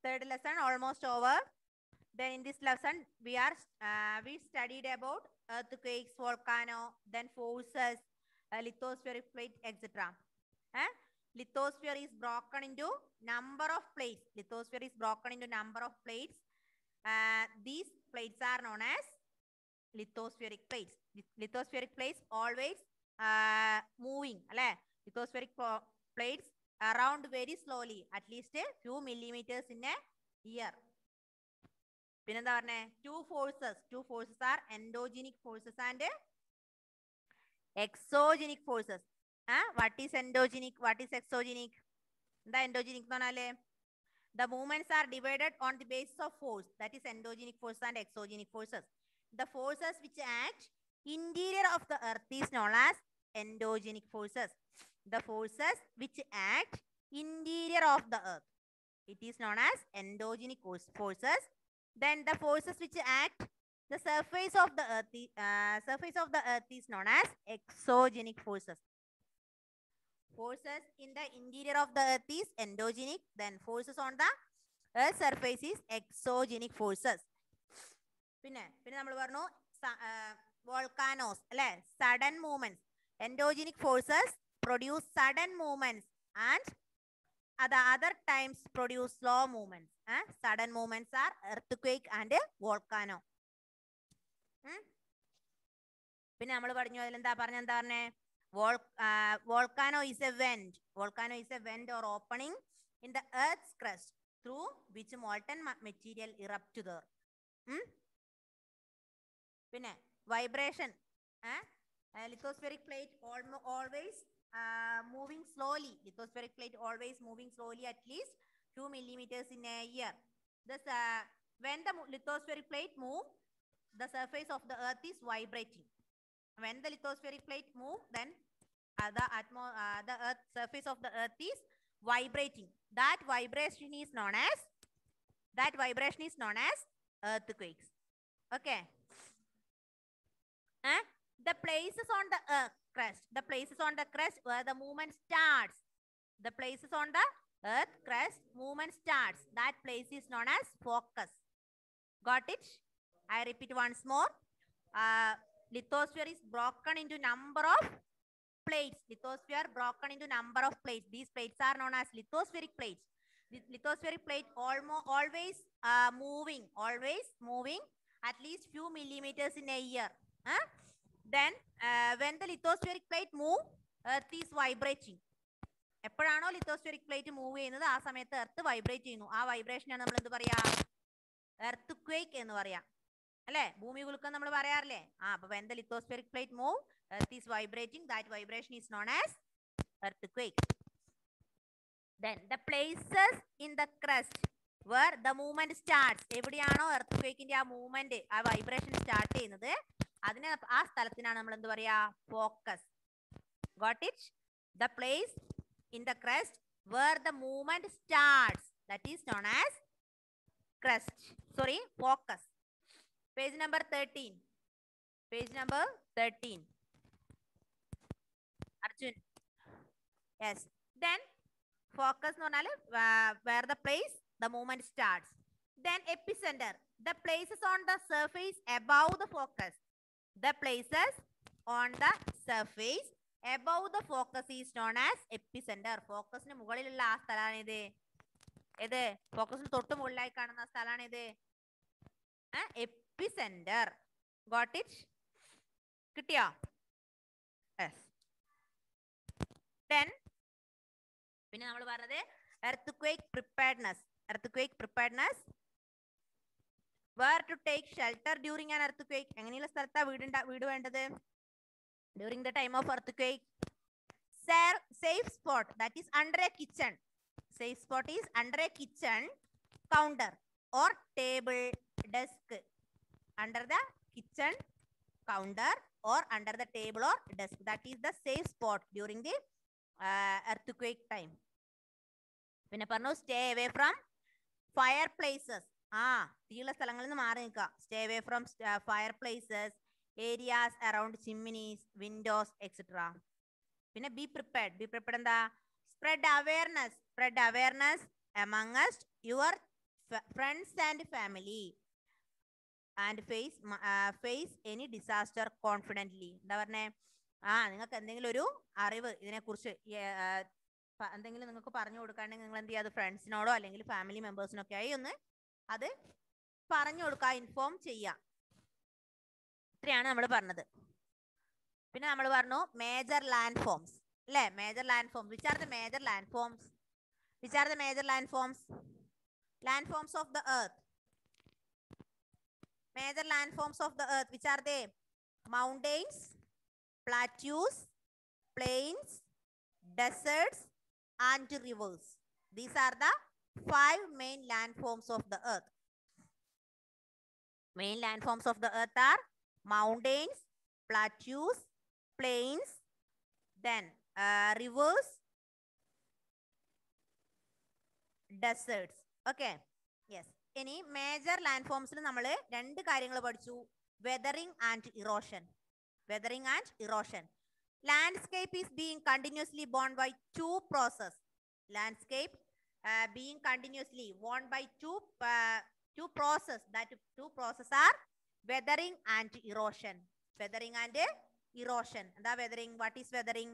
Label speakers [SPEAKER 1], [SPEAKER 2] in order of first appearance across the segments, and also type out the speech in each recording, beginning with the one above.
[SPEAKER 1] third lesson almost over. Then in this lesson, we are uh, we studied about earthquakes, volcano, then forces, uh, lithospheric plate, etc. Eh? Lithosphere is broken into number of plates. Lithosphere is broken into number of plates. Uh, these plates are known as lithospheric plates. Lith- Lithospheric plates always uh, moving. അല്ലെ Lithospheric po- plates around very slowly, at least a few millimeters in a year. പിന്നെന്താ പറഞ്ഞേ two forces two forces are endogenic forces and exogenic forces what is endogenic what is exogenic എന്താ endogenic എന്ന് പറഞ്ഞാല് the movements are divided on the basis of force that is endogenic force and exogenic forces the forces which act interior of the earth is known as endogenic forces. The forces which act interior of the earth. It is known as endogenic force- forces. Then the forces which act the surface of the earth, i- uh, surface of the earth is known as exogenic forces. Forces in the interior of the earth is endogenic. Then forces on the earth surface is exogenic forces. പിന്നെ പിന്നെ നമ്മൾ പറഞ്ഞു volcanoes അല്ലെ sudden movements endogenic forces produce sudden movements and at the other times produce slow movements. eh? Sudden movements are earthquake and volcano. ഉം? പിന്നെ നമ്മൾ പറഞ്ഞു അതിൽ എന്താ പറഞ്ഞ എന്താ പറഞ്ഞേ volcano is a vent volcano is a vent or opening in the earth crust through which molten material erupt there പിന്നെ vibration uh, lithospheric plate almo- always uh, moving slowly. Lithospheric plate always moving slowly at least 2 millimeters in a year. This, uh, when the mo- lithospheric plate move, the surface of the earth is vibrating. When the lithospheric plate move, then uh, the, atmo- uh, the earth surface of the earth is vibrating. That vibration is known as that vibration is known as earthquakes. Okay. Eh? the places on the earth crust, the places on the crust where the movement starts, the places on the earth crust, movement starts. That place is known as focus. Got it? I repeat once more. Uh, lithosphere is broken into number of plates. Lithosphere broken into number of plates. These plates are known as lithospheric plates. The lithospheric plate almost always uh, moving, always moving at least few millimeters in a year. Huh? then uh, when the lithospheric plate move earth is vibrating എപ്പോഴാണോ lithospheric plate move ചെയ്യുന്നത് ആ സമയത്ത് earth vibrate ചെയ്യുന്നു ആ വൈബ്രേഷനാണ് നമ്മൾ എന്ത് പറയാ earth quake എന്ന് പറയാം അല്ലെ ഭൂമി കുലുക്കം നമ്മൾ പറയാറില്ലേ ആ അപ്പൊ when the lithospheric plate move earth is vibrating that vibration is known as earthquake then the places in the crust where the movement starts എവിടെയാണോ എർത്ത് ക്വേക്കിന്റെ ആ മൂവ്മെന്റ് ആ വൈബ്രേഷൻ സ്റ്റാർട്ട് ചെയ്യുന്നത് അതിന് ആ സ്ഥലത്തിനാണ് നമ്മൾ എന്ത് പറയാ focus got it the place in the crust where the movement starts that is known as crust sorry focus page number thirteen page number thirteen Arjun yes then focus എന്ന് പറഞ്ഞാൽ where the place the movement starts then epicentre the places on the surface above the focus the places on the surface above the focus is known as epicenter ഫോക്കസിന് മുകളിലുള്ള ആ സ്ഥലമാണ് ഇത് ഏത് ഫോക്കസിന് തൊട്ട് മുകളിലായി കാണുന്ന സ്ഥലമാണ് ഇത് എപ്പിസെന്റർ ഗോട്ട് ഇറ്റ് കിട്ടിയോ യെസ് ടെൻ പിന്നെ നമ്മൾ പറഞ്ഞത് earthquake preparedness earthquake preparedness where to take shelter during an earthquake എങ്ങനെയുള്ള സ്ഥലത്താ വീട് വീട് വേണ്ടത് during the time of earthquake safe spot that is under a kitchen safe spot is under a kitchen counter or table desk under the kitchen counter or under the table or desk that is the safe spot during the earthquake time പിന്നെ പറഞ്ഞു stay away from fire places ആ തീയുള്ള സ്ഥലങ്ങളിൽ നിന്ന് മാറി നിൽക്കുക stay away from fire places areas around chimneys windows etcetera പിന്നെ be prepared be prepared എന്താ spread awareness spread awareness amongst your friends and family and face face any disaster confidently എന്താ പറഞ്ഞേ ആ നിങ്ങൾക്ക് എന്തെങ്കിലും ഒരു അറിവ് ഇതിനെക്കുറിച്ച് ഈ, ആ, പ- എന്തെങ്കിലും നിങ്ങൾക്ക് പറഞ്ഞു കൊടുക്കുകയാണെങ്കിൽ നിങ്ങൾ എന്ത് ചെയ്യുക അത് ഫ്രണ്ട്സിനോടോ അല്ലെങ്കിൽ ഫാമിലി മെമ്പേഴ്സിനൊക്കെ ആയി ഒന്ന് അത് പറഞ്ഞു കൊടുക്കുക ഇൻഫോം ചെയ്യുക ഇത്രയാണ് നമ്മൾ പറഞ്ഞത് പിന്നെ നമ്മൾ പറഞ്ഞു മേജർ ലാൻഡ് ഫോംസ് അല്ലേ major landforms which are the major landforms which are the major landforms landforms of the earth major landforms of the earth which are they mountains plateaus, plains, deserts, and rivers. These are the five main landforms of the earth. Main landforms of the earth are mountains, plateaus, plains, then uh, rivers, deserts. Okay. Yes. ഇനി major ലാൻഡ് ഫോംസിൽ നമ്മൾ രണ്ട് കാര്യങ്ങൾ പഠിച്ചു weathering and erosion weathering and erosion. Landscape is being continuously borne by two process. Landscape uh, being continuously borne by two uh, two process. That two process are weathering and erosion. Weathering and erosion. The weathering. What is weathering?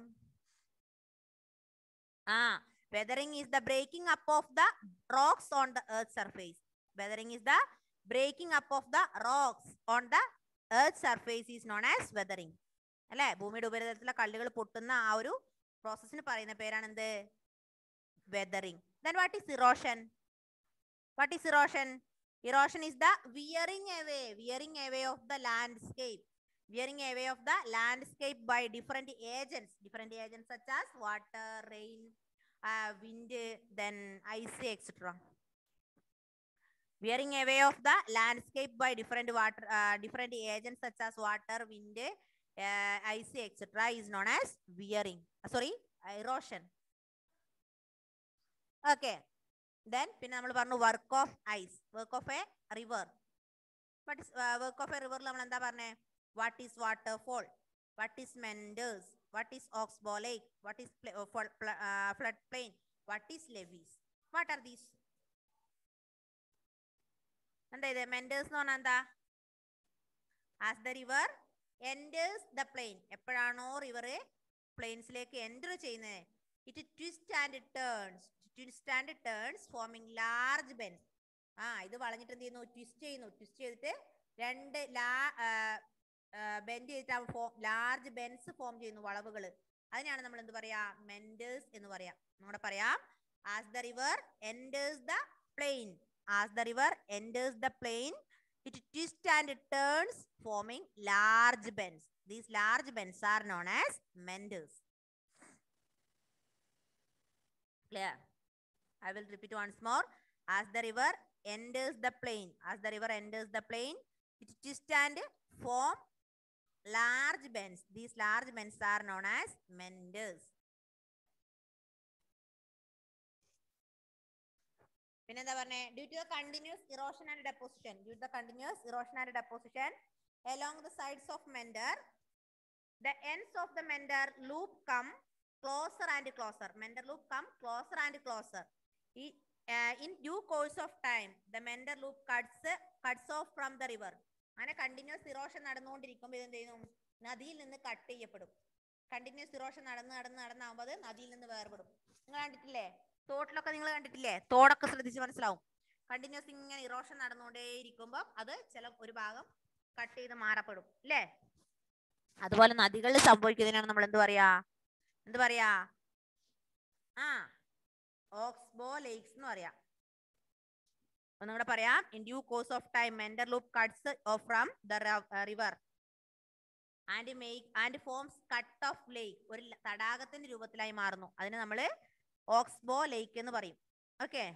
[SPEAKER 1] Ah, weathering is the breaking up of the rocks on the earth's surface. Weathering is the breaking up of the rocks on the earth surface is known as weathering അല്ലെ ഭൂമിയുടെ ഉപരിതലത്തിലെ കല്ലുകൾ പൊട്ടുന്ന ആ ഒരു പ്രോസസ്സിന് പറയുന്ന പേരാണ് എന്ത് weathering then what is erosion what is erosion erosion is the wearing away wearing away of the landscape wearing away of the landscape by different agents different agents such as water rain wind then ice etcetera wearing away of the landscape by different water uh, different agents such as water wind uh, ice etc is known as wearing uh, sorry erosion okay then പിന്നെ നമ്മൾ പറഞ്ഞു work of ice work of a river what is work of a റിവറിൽ നമ്മൾ എന്താ പറഞ്ഞേ what is waterfall what is meanders what is oxbow lake what is flood plain what is levees what are these എന്താ ഇത് meanders എന്ന് പറഞ്ഞാൽ എന്താ as the river meanders the plain എപ്പോഴാണോ റിവർ പ്ലെയിൻസിലേക്ക് എൻ്റർ ചെയ്യുന്നത് it twist and turns twist and turns forming large bends ആ ഇത് വളഞ്ഞിട്ട് എന്ത് ചെയ്യുന്നു ട്വിസ്റ്റ് ചെയ്യുന്നു ട്വിസ്റ്റ് ചെയ്തിട്ട് രണ്ട് ലാ ബെൻഡ് ചെയ്തിട്ട് ഫോം ലാർജ് ബെൻസ് ഫോം ചെയ്യുന്നു വളവുകൾ അതിനാണ് നമ്മൾ എന്ത് പറയാ മെൻഡേഴ്സ് എന്ന് പറയാം നമ്മുടെ പറയാം as the river meanders the plain as the river enters the plain, it twists and turns, forming large bends. These large bends are known as meanders. Clear? I will repeat once more. As the river enters the plain, as the river enters the plain, it twists and form large bends. These large bends are known as meanders. പിന്നെ എന്താ പറഞ്ഞേ due to the continuous erosion and deposition due to the continuous erosion and deposition along the sides of mender the ends of the mender loop come closer and closer mender loop come closer and closer ഈ in due course of time the mender loop cuts cuts off from the river അങ്ങനെ continuous erosion നടന്നുകൊണ്ടിരിക്കുമ്പോൾ ഇത് എന്ത് ചെയ്യുന്നു നദിയിൽ നിന്ന് cut ചെയ്യപ്പെടും continuous erosion നടന്ന് നടന്ന് നടന്നാകുമ്പോൾ അത് നദിയിൽ നിന്ന് വേർപെടും നിങ്ങൾ കണ്ടിട്ടില്ലേ തോട്ടിലൊക്കെ നിങ്ങൾ കണ്ടിട്ടില്ലേ തോടൊക്കെ ശ്രദ്ധിച്ച് മനസ്സിലാവും കണ്ടിന്യൂസ് ഇങ്ങനെ ഇറോഷൻ നടന്നുകൊണ്ടേ ഇരിക്കുമ്പോൾ അത് ചില ഒരു ഭാഗം കട്ട് ചെയ്ത് മാറപ്പെടും അല്ലേ അതുപോലെ നദികളിൽ സംഭവിക്കുന്നതിനാണ് നമ്മൾ എന്ത് പറയാ എന്ത് പറയാ ആ ഓക്സ്ബോ ലേക്സ് എന്ന് പറയാം ഒന്നുകൂടെ പറയാം in due course of time meander loop cuts off from the river and make and forms cut off lake ഒരു ല- തടാകത്തിന്റെ രൂപത്തിലായി മാറുന്നു അതിന് നമ്മൾ ഓക്സ്ബോ ലേക്ക് എന്ന് പറയും ഓക്കെ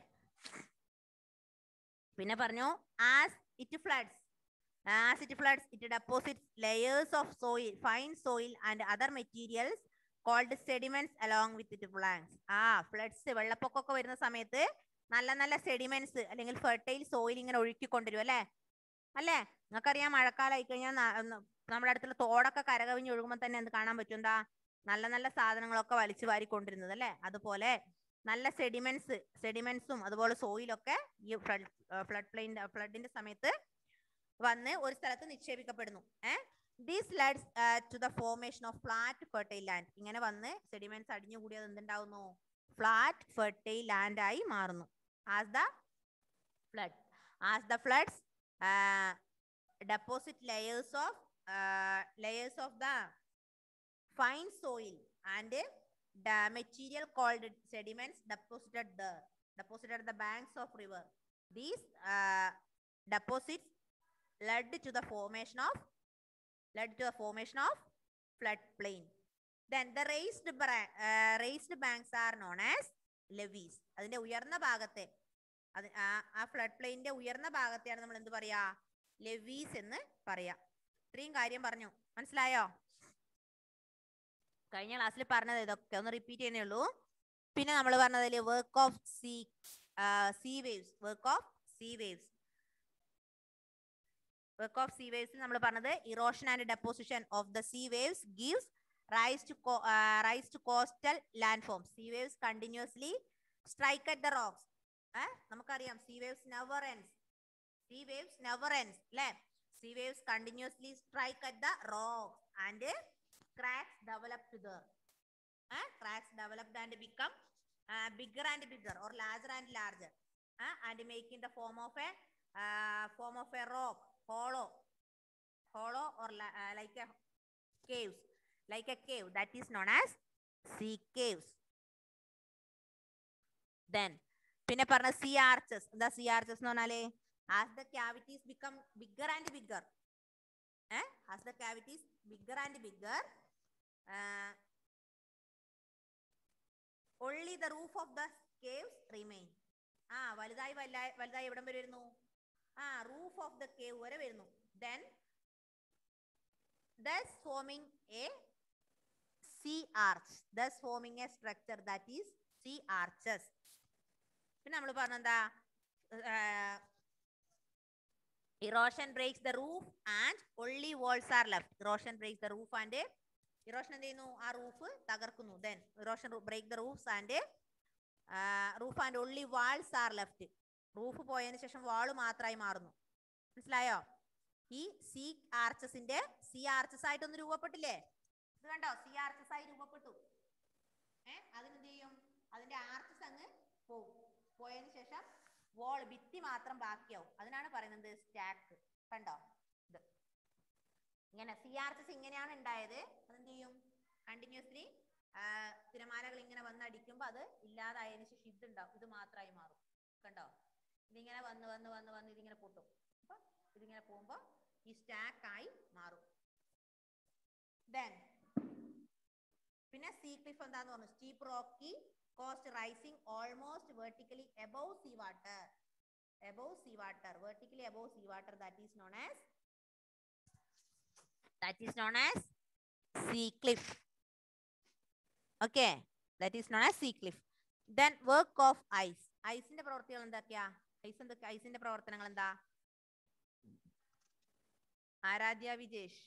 [SPEAKER 1] പിന്നെ പറഞ്ഞു as it floods as it floods it deposits layers of soil fine soil and other materials called sediments along with it flanks ആ ഫ്ലഡ്സ് വെള്ളപ്പൊക്കമൊക്കെ വരുന്ന സമയത്ത് നല്ല നല്ല സെഡിമെന്റ്സ് അല്ലെങ്കിൽ ഫെർട്ടൈൽ സോയിൽ ഇങ്ങനെ ഒഴുക്കിക്കൊണ്ടുവരും അല്ലേ അല്ലേ നിങ്ങൾക്കറിയാം മഴക്കാലമായി കഴിഞ്ഞാൽ നമ്മുടെ അടുത്തുള്ള തോടൊക്കെ കരകവിഞ്ഞ് ഒഴുകുമ്പോൾ തന്നെ എന്ത് കാണാൻ പറ്റും എന്താ നല്ല നല്ല സാധനങ്ങളൊക്കെ വലിച്ചു വാരി കൊണ്ടിരുന്നത് അല്ലേ അതുപോലെ നല്ല സെഡിമെന്റ്സ് സെഡിമെന്റ്സും അതുപോലെ സോയിലൊക്കെ ഈ ഫ്ലഡ് ഫ്ലഡ് പ്ലെയിൻ ഫ്ലഡിന്റെ സമയത്ത് വന്ന് ഒരു സ്ഥലത്ത് നിക്ഷേപിക്കപ്പെടുന്നു uh these leads to the formation of flat fertile land ഇങ്ങനെ വന്ന് സെഡിമെന്റ്സ് അടിഞ്ഞുകൂടി അത് എന്തുണ്ടാവുന്നു ഫ്ലാറ്റ് ഫെർട്ടൈൽ ലാൻഡ് ആയി മാറുന്നു as the flood as the floods deposit layers of layers of the fine soil and the material called sediments deposited there deposited at the banks of river these uh, deposits led to the formation of led to the formation of floodplain then the raised bra- uh, raised banks are known as levees അതിന്റെ ഉയർന്ന ഭാഗത്തെ അത് ആ ആ flood പ്ലെയിന്റെ ഉയർന്ന ഭാഗത്തെയാണ് നമ്മൾ എന്ത് പറയാ ലെവീസ് എന്ന് പറയാ ഇത്രയും കാര്യം പറഞ്ഞു മനസ്സിലായോ കഴിഞ്ഞ ക്ലാസ്സിൽ പറഞ്ഞത് ഇതൊക്കെ ഒന്ന് റിപ്പീറ്റ് ചെയ്യുന്നേ ഉള്ളൂ പിന്നെ നമ്മൾ പറഞ്ഞതിൽ work of sea sea waves work of sea waves work of sea waves നമ്മൾ പറഞ്ഞത് erosion and deposition of the sea waves gives rise to rise to coastal land forms sea waves continuously strike at the rocks നമുക്കറിയാം sea waves never ends sea waves never ends അല്ലേ sea waves continuously strike at the rocks and cracks developed there. Uh, cracks developed and become uh, bigger and bigger or larger and larger uh, and making the form of a uh, form of a rock hollow hollow or la- uh, like a caves like a cave that is known as sea caves then പിന്നെ പറഞ്ഞ sea arches എന്താ sea arches എന്ന് പറഞ്ഞാല് as the cavities become bigger and bigger as the cavities bigger and bigger uh, only the roof of the caves remain ആ വലുതായി വലുതായി വലുതായി എവിടം വരെ വരുന്നു ആ റൂഫ് ഓഫ് ദ കേവ് വരെ വരുന്നു then thus forming a sea arch thus forming a structure that is sea arches പിന്നെ നമ്മൾ പറഞ്ഞെന്താ erosion breaks the roof and only walls are left erosion breaks the roof and erosion എന്ത് ചെയ്യുന്നു ആ roof തകർക്കുന്നു then erosion break the roofs and roof and only walls are left roof പോയതിനു ശേഷം വാള് മാത്രമായി മാറുന്നു മനസ്സിലായോ ഈ സി ആർച്ചസിന്റെ സി ആർച്ചസ് ആയിട്ടൊന്ന് രൂപപ്പെട്ടില്ലേ ഇത് കണ്ടോ സി ആർച്ചസ് ആയി രൂപപ്പെട്ടു ഏ അതിനെന്ത് ചെയ്യും അതിന്റെ ആർച്ചസ് അങ്ങ് പോവും പോയതിനു ശേഷം വോൾ ഭിത്തി മാത്രം ബാക്കിയാവും അതിനാണ് പറയുന്നത് സ്റ്റാക്ക് കണ്ടോ ഇത് ഇങ്ങനെ സി ആർച്ചസ് ഇങ്ങനെയാണ് ഉണ്ടായത് അതെന്ത് ചെയ്യും കണ്ടിന്യൂസ്ലി തിരമാലകൾ ഇങ്ങനെ വന്ന് അടിക്കുമ്പോൾ അത് ഇല്ലാതായതിനു ശേഷം ഇതുണ്ടാവും ഇത് മാത്രമായി മാറും കണ്ടോ ഇതിങ്ങനെ വന്ന് വന്ന് വന്ന് വന്ന് ഇതിങ്ങനെ പൊട്ടും അപ്പൊ ഇതിങ്ങനെ പോകുമ്പോൾ ഈ സ്റ്റാക്ക് ആയി മാറും ദെൻ പിന്നെ സീ ക്ലിഫ് എന്താന്ന് പറഞ്ഞു steep rocky coast rising almost vertically above sea water above sea water vertically above sea water that is known as that is known as sea cliff okay that is known as sea cliff then work of ice ഐസിന്റെ പ്രവർത്തികൾ എന്തൊക്കെയാ ice എന്തൊക്കെ ഐസിന്റെ പ്രവർത്തനങ്ങൾ എന്താ ആരാധ്യ വിജേഷ്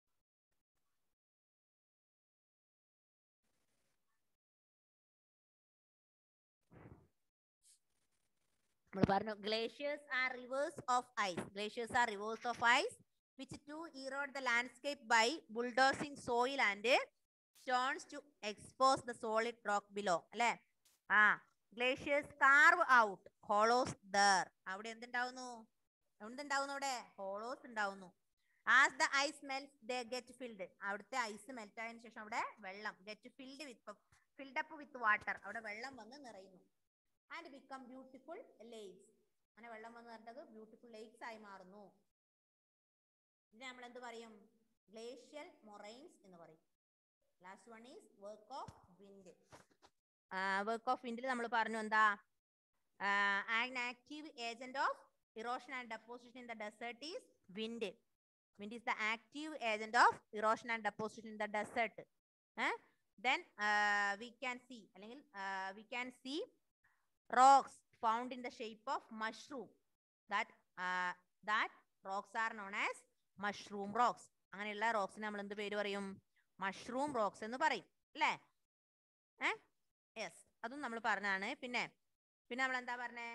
[SPEAKER 1] നമ്മൾ പറഞ്ഞു glaciers are rivers of ice glaciers are rivers of ice which to erode the landscape by bulldozing soil and stones to expose the solid rock below അല്ലേ ആ glaciers carve out hollows there അവിടെ എന്തുണ്ടാവുന്നു എന്തുണ്ടാവുന്നു അവിടെ hollows ഉണ്ടാവുന്നു as the ice melt the get filled അവിടുത്തെ ice melt ആയതിനു ശേഷം അവിടെ വെള്ളം get filled with filled up with water അവിടെ വെള്ളം വന്ന് നിറയുന്നു ആൻഡ് ബിക്കം ബ്യൂട്ടിഫുൾ ലേക്സ് അങ്ങനെ വെള്ളം വന്ന് നിറഞ്ഞത് ബ്യൂട്ടിഫുൾ ലേക്സ് ആയി മാറുന്നു ഇതിനെ നമ്മൾ എന്ത് പറയും ഗ്ലേഷ്യൽ മൊറൈൻസ് എന്ന് പറയും last one is work of wind work of വിൻഡിൽ നമ്മൾ പറഞ്ഞു എന്താ an active agent of erosion and deposition in the desert is wind wind is the active agent of erosion and deposition in the desert then we can see അല്ലെങ്കിൽ we can see rocks found in the shape of mushroom that that rocks are known as mushroom rocks അങ്ങനെയുള്ള റോക്സിന് നമ്മൾ എന്ത് പേര് പറയും mushroom rocks എന്ന് പറയും അല്ലേ ഏ യെസ് അതും നമ്മൾ പറഞ്ഞതാണ് പിന്നെ പിന്നെ നമ്മൾ എന്താ പറഞ്ഞേ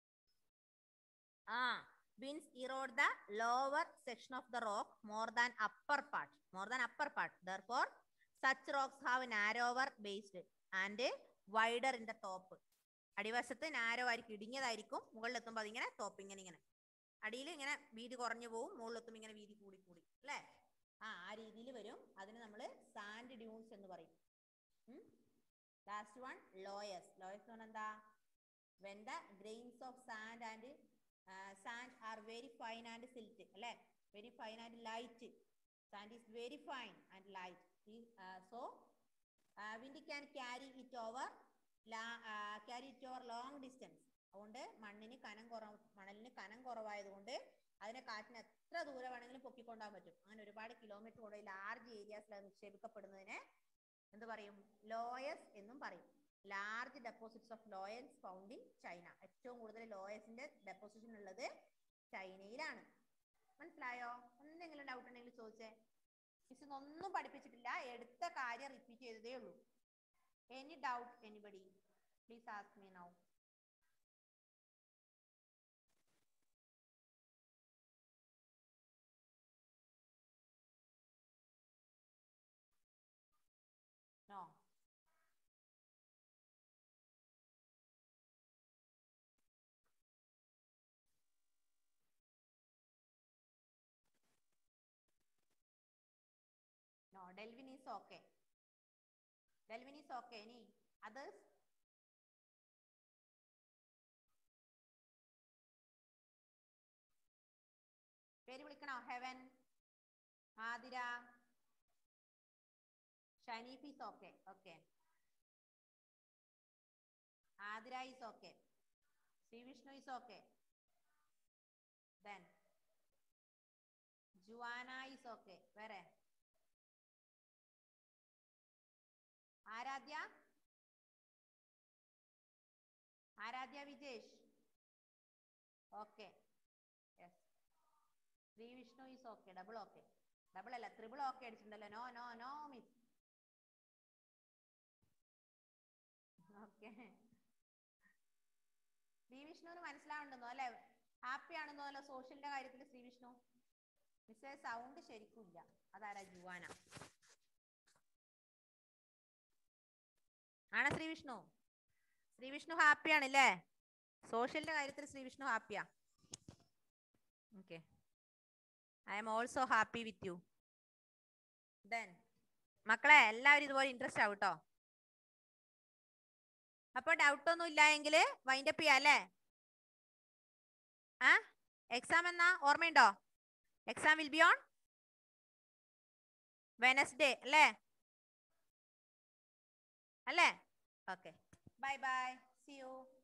[SPEAKER 1] ആ winds erode the lower section of the rock more than upper part more than upper part therefore such rocks have narrower base and wider in the top അടിവശത്ത് നാരോ ആയിരിക്കും ഇടുങ്ങിയതായിരിക്കും മുകളിലെത്തുമ്പോൾ അതിങ്ങനെ ടോപ്പ് ഇങ്ങനെ ഇങ്ങനെ അടിയിൽ ഇങ്ങനെ വീതി കുറഞ്ഞു പോവും മുകളിലെത്തുമ്പോൾ ഇങ്ങനെ വീതി കൂടി കൂടി അല്ലേ ആ ആ രീതിയിൽ വരും അതിന് നമ്മൾ സാൻഡ് ഡ്യൂൺസ് എന്ന് പറയും ലാസ്റ്റ് വൺ ലോയസ് ലോയസ് എന്ന് പറഞ്ഞാൽ എന്താ when the grains of sand and sand are very fine and silt അല്ലേ very fine and light sand is very fine and light so wind can carry it over carry it over long distance അതുകൊണ്ട് മണ്ണിന് കനം കുറവ് മണലിന് കനം കുറവായതുകൊണ്ട് അതിനെ കാറ്റിന് എത്ര ദൂരെ വേണമെങ്കിലും പൊക്കിക്കൊണ്ടാൻ പറ്റും അങ്ങനെ ഒരുപാട് കിലോമീറ്റർ കൊണ്ട് ലാർജ് ഏരിയാസിൽ അത് നിക്ഷേപിക്കപ്പെടുന്നതിനെ എന്ത് പറയും ലോയസ് എന്നും പറയും large deposits of loess found in China ഏറ്റവും കൂടുതൽ ലോയസിന്റെ ഡെപ്പോസിഷൻ ഉള്ളത് ചൈനയിലാണ് മനസ്സിലായോ എന്തെങ്കിലും ഡൗട്ട് ഉണ്ടെങ്കിൽ ചോദിച്ചേ മിസ് ഒന്നും പഠിപ്പിച്ചിട്ടില്ല എടുത്ത കാര്യം റിപ്പീറ്റ് ചെയ്തതേ ഉള്ളൂ any doubt anybody please ask me now No. No, Delvin is okay. Delvin is okay. Any others? പേര് വിളിക്കണോ Heaven Athira Shaneef is okay okay Athira is okay Sri Vishnu is okay then Juana is okay വേറെ Aaradhya Aaradhya Vijesh okay yes Sri Vishnu is okay double okay double അല്ല triple okay അടിച്ചിട്ടുണ്ടല്ലോ no no no miss okay Sri വിഷ്ണുവിന് മനസ്സിലാവുണ്ടെന്നോ അല്ലെ happy ആണെന്നോ അല്ല സോഷ്യലിന്റെ കാര്യത്തിൽ ശ്രീ വിഷ്ണു മിസ്സേ സൗണ്ട് ശരിക്കും ഇല്ല അതാരാ ജുവാന ആണോ ശ്രീ വിഷ്ണു ശ്രീ വിഷ്ണു ഹാപ്പി ആണല്ലേ സോഷ്യലിന്റെ കാര്യത്തിൽ ശ്രീ വിഷ്ണു ഹാപ്പിയാ okay I am also happy with you then മക്കളെ എല്ലാവരും ഇതുപോലെ ഇൻട്രസ്റ്റ് ആവും കേട്ടോ അപ്പൊ ഡൗട്ട് ഒന്നും ഇല്ല എങ്കിൽ വൈൻഡ് അപ്പ് ചെയ്യാം അല്ലേ ആ എക്സാം എന്നാ ഓർമ്മയുണ്ടോ exam will be on Wednesday അല്ലേ അല്ലേ okay bye bye see U